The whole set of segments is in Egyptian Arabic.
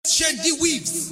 شادي ويفز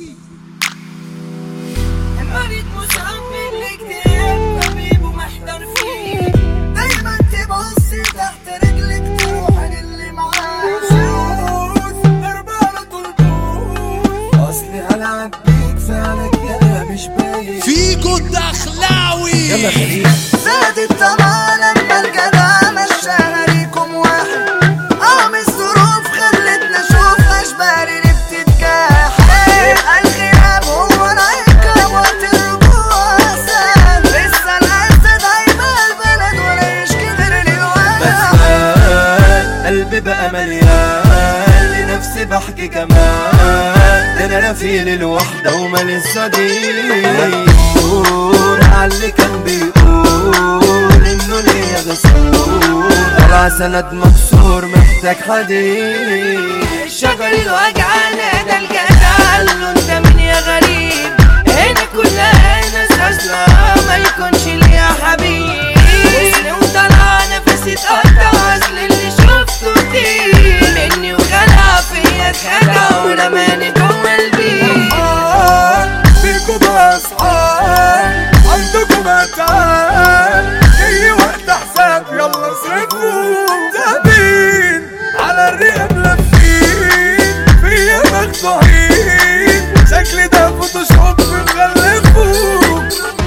مريض مصاب بالاكتئاب طبيب ومحتار فيه دايما تبص تحت رجلك تروح للي معاه فلوس هربانة طلبوس اصلي هلعب بيك فعلك يا مش باين فيجو الدخلاوي يلا خليل زادت طبعا لما الجدع مشانا ليكم واحد قام الظروف خلتنا نشوف اشبال اللي بتتكاح الغياب هو العقاب وقت الرجوع اسهل لسه الاسد دايما البلد ولا يشكي غير للوحدة بسأل قلبي بقى مليان لنفسي بحكي كمان ده انا رفيق الوحدة ومالي الصديق دور عاللي كان بيقول انه ليا غسول طلع سند مكسور محتاج حديد الشجر الوجعان ده الجدع قال له انت مين يا غريب هنا كلها ناس اصلا ما يكونش ليا حبيب وسني وطلع نفسي اتقطع اصل اللي شفته كتير مني وخلع فيا اتخدع ورماني جوه البيت فيكم بأسعار عندكم أتعاب جاي وقت حساب يلا اصرفوا ذهبين على الرئة ملفين فيا مخدوعين شكل ده فوتوشوب مغلفوا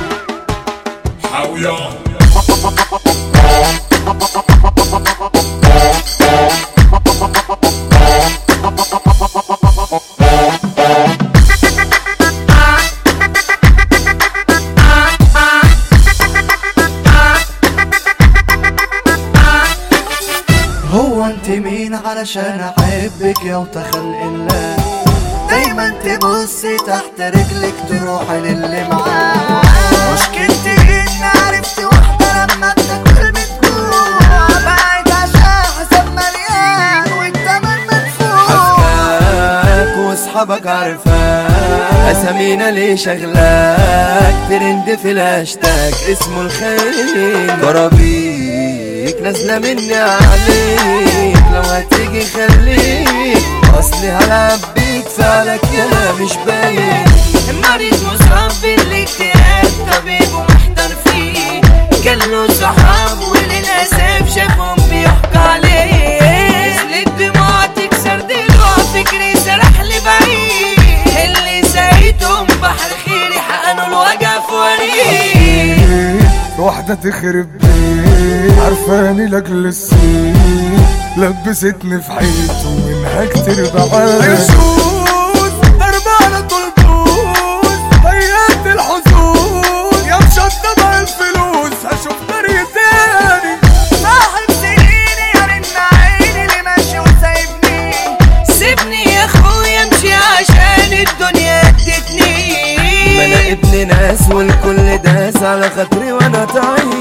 هو انت مين علشان احبك يا وتخلق الله دايما تبصي تحت رجلك تروحي للي معاه مشكلتي ان عرفت واحدة لما بتاكل بتجوع بعد عشان حساب مليان والتمن مدفوع حكاك واصحابك عارفاك اسامينا ليه شغلاك ترند في الهاشتاج اسمه الخيل جرابيك نازله مني عليك لو هتيجي خليك اصلي هلعب بيك فعلك يا مش باين المريض مصاب بالاكتئاب طبيب ومحتار فيه كان له صحاب وللاسف شافهم بيحكوا عليه نزلت دموع تكسر ضلوع فكري سرح لي بعيد اللي سايتهم بحر خيري حقنوا الوجع في وريد واحدة تخرب بيت عارفاني لاجل السين لبستني في حيط ومنها كتير بعاد عشوز هربانة طلبوس هيات الحظوظ يا مشطبة الفلوس هشوف طريق تاني صاحب سنيني يا رن عيني اللي ماشي وسايبني سيبني يا اخويا امشي عشان الدنيا ادتني ما انا ابن ناس والكل داس على خاطري وانا تعيس